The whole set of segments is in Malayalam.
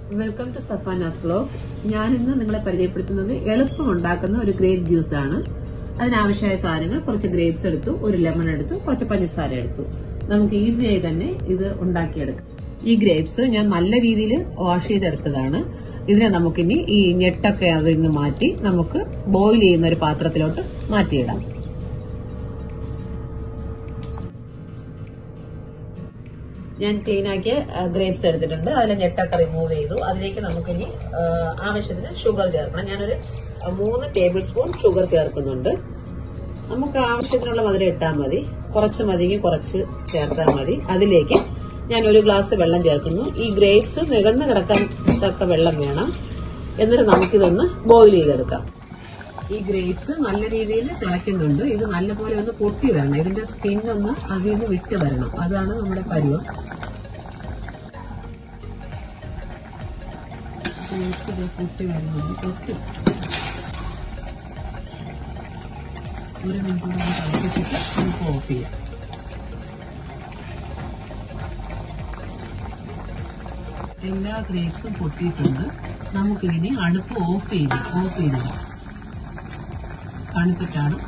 വെൽക്കം ടു സഫാനാസ് ബ്ലോഗ് ഞാൻ ഇന്ന് നിങ്ങളെ പരിചയപ്പെടുത്തുന്നത് എളുപ്പം ഉണ്ടാക്കുന്ന ഒരു ഗ്രേപ്പ് ജ്യൂസ് ആണ് അതിനാവശ്യമായ സാധനങ്ങൾ കുറച്ച് ഗ്രേപ്സ് എടുത്തു ഒരു ലെമൺ എടുത്തു കുറച്ച് പഞ്ചസാര എടുത്തു നമുക്ക് ഈസിയായി തന്നെ ഇത് ഉണ്ടാക്കിയെടുക്കാം ഈ ഗ്രേപ്സ് ഞാൻ നല്ല രീതിയിൽ വാഷ് ചെയ്തെടുത്തതാണ് ഇതിനെ നമുക്കിനി ഈ ഞെട്ടൊക്കെ അതിൽ നിന്ന് മാറ്റി നമുക്ക് ബോയിൽ ചെയ്യുന്ന ഒരു പാത്രത്തിലോട്ട് മാറ്റിയിടാം ഞാൻ ക്ലീൻ ആക്കിയ ഗ്രേപ്സ് എടുത്തിട്ടുണ്ട് അതിലെ ഞെട്ടൊക്കെ റിമൂവ് ചെയ്തു അതിലേക്ക് നമുക്കിനി ആ, ആവശ്യത്തിന് ഷുഗർ ചേർക്കണം ഞാനൊരു ആ, മൂന്ന് ടേബിൾ സ്പൂൺ ഷുഗർ ചേർക്കുന്നുണ്ട് നമുക്ക് ആവശ്യത്തിനുള്ള മധുരം ഇട്ടാൽ മതി കുറച്ച് മതിയെങ്കിൽ കുറച്ച് ചേർത്താൽ മതി അതിലേക്ക് ഞാൻ ഒരു ഗ്ലാസ് വെള്ളം ചേർക്കുന്നു ഈ ഗ്രേപ്സ് നികന്ന് കിടക്കാൻ തക്ക വെള്ളം വേണം എന്നിട്ട് നമുക്കിതൊന്ന് ബോയിൽ ചെയ്തെടുക്കാം ഈ ഗ്രേപ്സ് നല്ല രീതിയിൽ തിളയ്ക്കുന്നുണ്ട് ഇത് നല്ലപോലെ ഒന്ന് പൊട്ടി വരണം ഇതിന്റെ സ്കിൻ ഒന്ന് അതിൽ നിന്ന് വിട്ട് വരണം അതാണ് നമ്മുടെ പരുവം ഗ്രേപ്സ് ഇത് പൊട്ടി വരുന്നുണ്ട് പൊട്ടി ഒരു മിനിറ്റ് കൂടെ ഒന്ന് തിളപ്പിച്ചിട്ട് നമുക്ക് ഓഫ് ചെയ്യാം എല്ലാ ഗ്രേപ്സും പൊട്ടിയിട്ടുണ്ട് നമുക്കിതിനെ അടുപ്പ് ഓഫ് ചെയ്ത് ഓഫ് ചെയ്തിടാം തണുത്തിട്ടാണ്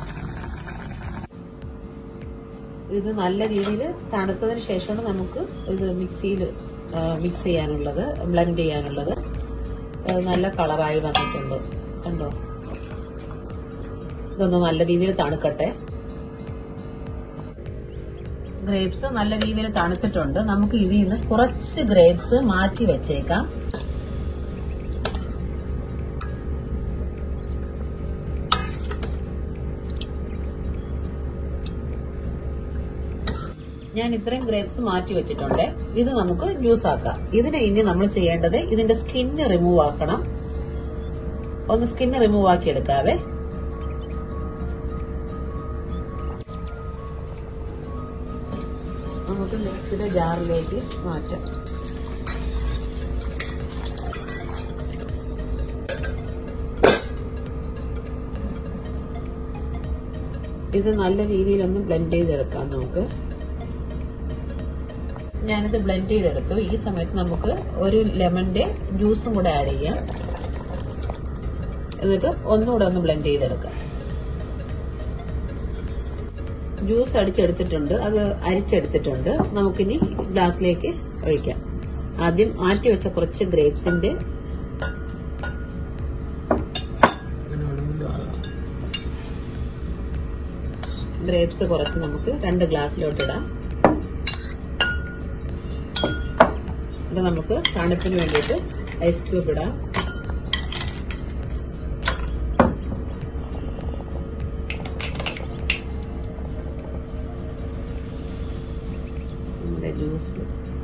ഇത് നല്ല രീതിയിൽ തണുത്തതിന് ശേഷമാണ് നമുക്ക് ഇത് മിക്സിയിൽ മിക്സ് ചെയ്യാനുള്ളത് ബ്ലെൻഡ് ചെയ്യാനുള്ളത് അത് നല്ല കളറായി വന്നിട്ടുണ്ട് കണ്ടോ ഇതൊന്ന് നല്ല രീതിയിൽ തണുക്കട്ടെ ഗ്രേപ്സ് നല്ല രീതിയിൽ തണുത്തിട്ടുണ്ട് നമുക്ക് ഇതിൽ നിന്ന് കുറച്ച് ഗ്രേപ്സ് മാറ്റി വെച്ചേക്കാം ഞാൻ ഇത്രയും ഗ്രേപ്സ് മാറ്റി വെച്ചിട്ടുണ്ട് ഇത് നമുക്ക് ജ്യൂസ് ആക്കാം ഇതിനെ ഇനി നമ്മൾ ചെയ്യേണ്ടത് ഇതിന്റെ സ്കിന്ന് റിമൂവ് ആക്കണം ഒന്ന് സ്കിന്ന് റിമൂവ് ആക്കി എടുക്കാവേ നമുക്ക് മിക്സിയുടെ ജാറിലേക്ക് മാറ്റാം ഇത് നല്ല രീതിയിലൊന്ന് ബ്ലെൻഡ് ചെയ്തെടുക്കാം നമുക്ക് ഞാനിത് ബ്ലെൻഡ് ചെയ്തെടുത്തു ഈ സമയത്ത് നമുക്ക് ഒരു ലെമണിന്റെ ജ്യൂസും കൂടെ ആഡ് ചെയ്യാം എന്നിട്ട് ഒന്നുകൂടെ ഒന്ന് ബ്ലെൻഡ് ചെയ്തെടുക്കാം ജ്യൂസ് അടിച്ചെടുത്തിട്ടുണ്ട് അത് അരിച്ചെടുത്തിട്ടുണ്ട് നമുക്കിനി ഗ്ലാസ്സിലേക്ക് ഒഴിക്കാം ആദ്യം മാറ്റി വെച്ച കുറച്ച് ഗ്രേപ്സിന്റെ ഗ്രേപ്സ് കുറച്ച് നമുക്ക് രണ്ട് ഗ്ലാസ്സിലോട്ട് ഇടാം ഇത് നമുക്ക് തണുപ്പിന് വേണ്ടിയിട്ട് ഐസ് ക്യൂബ് ഇടാം നമ്മുടെ ജ്യൂസ്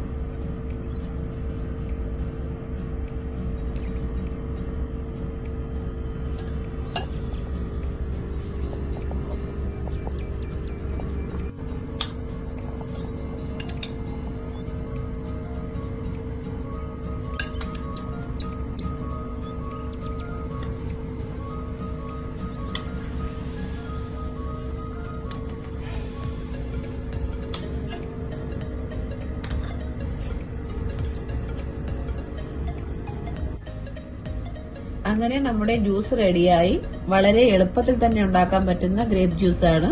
അങ്ങനെ നമ്മുടെ ജ്യൂസ് റെഡിയായി വളരെ എളുപ്പത്തിൽ തന്നെ ഉണ്ടാക്കാൻ പറ്റുന്ന ഗ്രേപ്പ് ജ്യൂസ് ആണ്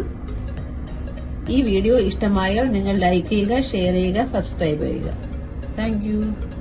ഈ വീഡിയോ ഇഷ്ടമായാൽ നിങ്ങൾ ലൈക്ക് ചെയ്യുക ഷെയർ ചെയ്യുക സബ്സ്ക്രൈബ് ചെയ്യുക താങ്ക്